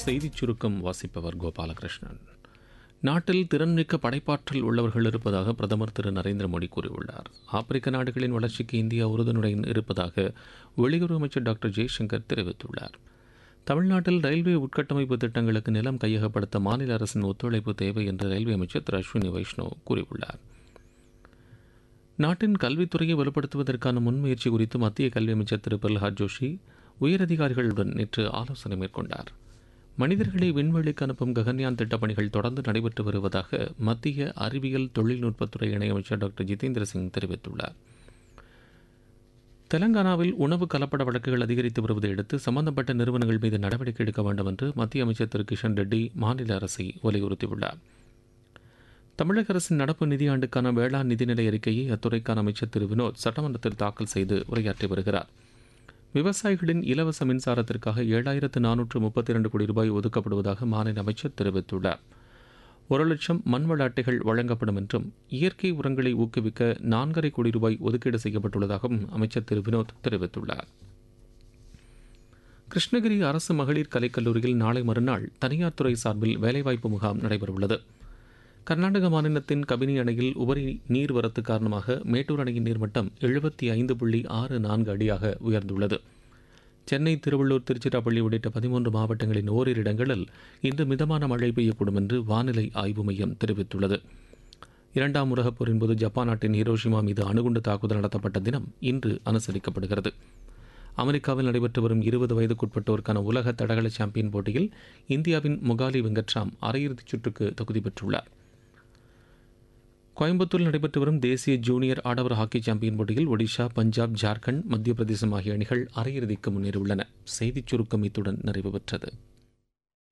செய்திச் சுருக்கம் வாசிப்பவர் கோபாலகிருஷ்ணன் நாட்டில் திறன்மிக்க படைப்பாற்றல் உள்ளவர்கள் இருப்பதாக பிரதமர் திரு நரேந்திர மோடி கூறியுள்ளார் ஆப்பிரிக்க நாடுகளின் வளர்ச்சிக்கு இந்தியா உறுதுணையுடன் இருப்பதாக வெளியுறவு அமைச்சர் டாக்டர் ஜெய்சங்கர் தெரிவித்துள்ளார் தமிழ்நாட்டில் ரயில்வே உட்கட்டமைப்பு திட்டங்களுக்கு நிலம் கையகப்படுத்த மாநில அரசின் ஒத்துழைப்பு தேவை என்று ரயில்வே அமைச்சர் திரு அஸ்வினி வைஷ்ணவ் கூறியுள்ளார் நாட்டின் கல்வித்துறையை வலுப்படுத்துவதற்கான முன்முயற்சி குறித்து மத்திய கல்வி அமைச்சர் திரு பிரல்ஹாத் ஜோஷி உயரதிகாரிகளுடன் நேற்று ஆலோசனை மேற்கொண்டார் மனிதர்களை விண்வெளிக்கு அனுப்பும் ககன்யான் திட்டப்பணிகள் தொடர்ந்து நடைபெற்று வருவதாக மத்திய அறிவியல் தொழில்நுட்பத்துறை இணையமைச்சர் டாக்டர் ஜிதேந்திர சிங் தெரிவித்துள்ளார் தெலங்கானாவில் உணவு கலப்பட வழக்குகள் அதிகரித்து வருவதை அடுத்து சம்பந்தப்பட்ட நிறுவனங்கள் மீது நடவடிக்கை எடுக்க வேண்டும் என்று மத்திய அமைச்சர் திரு கிஷன் ரெட்டி மாநில அரசை வலியுறுத்தியுள்ளார் தமிழக அரசின் நடப்பு நிதியாண்டுக்கான வேளாண் நிதிநிலை அறிக்கையை அத்துறைக்கான அமைச்சர் திரு வினோத் சட்டமன்றத்தில் தாக்கல் செய்து உரையாற்றி வருகிறார் விவசாயிகளின் இலவச மின்சாரத்திற்காக ஏழாயிரத்து நானூற்று முப்பத்தி இரண்டு கோடி ரூபாய் ஒதுக்கப்படுவதாக மாநில அமைச்சர் தெரிவித்துள்ளார் ஒரு லட்சம் மண்வள அட்டைகள் வழங்கப்படும் என்றும் இயற்கை உரங்களை ஊக்குவிக்க நான்கரை கோடி ரூபாய் ஒதுக்கீடு செய்யப்பட்டுள்ளதாகவும் அமைச்சர் திரு வினோத் தெரிவித்துள்ளார் கிருஷ்ணகிரி அரசு மகளிர் கலைக்கல்லூரியில் நாளை மறுநாள் தனியார் துறை சார்பில் வேலைவாய்ப்பு முகாம் நடைபெறவுள்ளது கர்நாடக மாநிலத்தின் கபினி அணையில் உபரி நீர்வரத்து காரணமாக மேட்டூர் அணையின் நீர்மட்டம் எழுபத்தி ஐந்து புள்ளி ஆறு நான்கு அடியாக உயர்ந்துள்ளது சென்னை திருவள்ளூர் திருச்சிராப்பள்ளி உள்ளிட்ட பதிமூன்று மாவட்டங்களின் ஓரிரு இடங்களில் இன்று மிதமான மழை பெய்யக்கூடும் என்று வானிலை ஆய்வு மையம் தெரிவித்துள்ளது இரண்டாம் உலகப் போரின் போது ஜப்பான் நாட்டின் ஹிரோஷிமா மீது அணுகுண்டு தாக்குதல் நடத்தப்பட்ட தினம் இன்று அனுசரிக்கப்படுகிறது அமெரிக்காவில் நடைபெற்று வரும் இருபது வயதுக்குட்பட்டோருக்கான உலக தடகள சாம்பியன் போட்டியில் இந்தியாவின் முகாலி வெங்கட்ராம் அரையிறுதிச் சுற்றுக்கு தகுதி பெற்றுள்ளார் கோயம்புத்தூரில் நடைபெற்று வரும் தேசிய ஜூனியர் ஆடவர் ஹாக்கி சாம்பியன் போட்டியில் ஒடிஷா பஞ்சாப் ஜார்க்கண்ட் மத்திய பிரதேசம் ஆகிய அணிகள் அரையிறுதிக்கு முன்னேறியுள்ளன செய்திச் சுருக்கம் இத்துடன் நிறைவு பெற்றது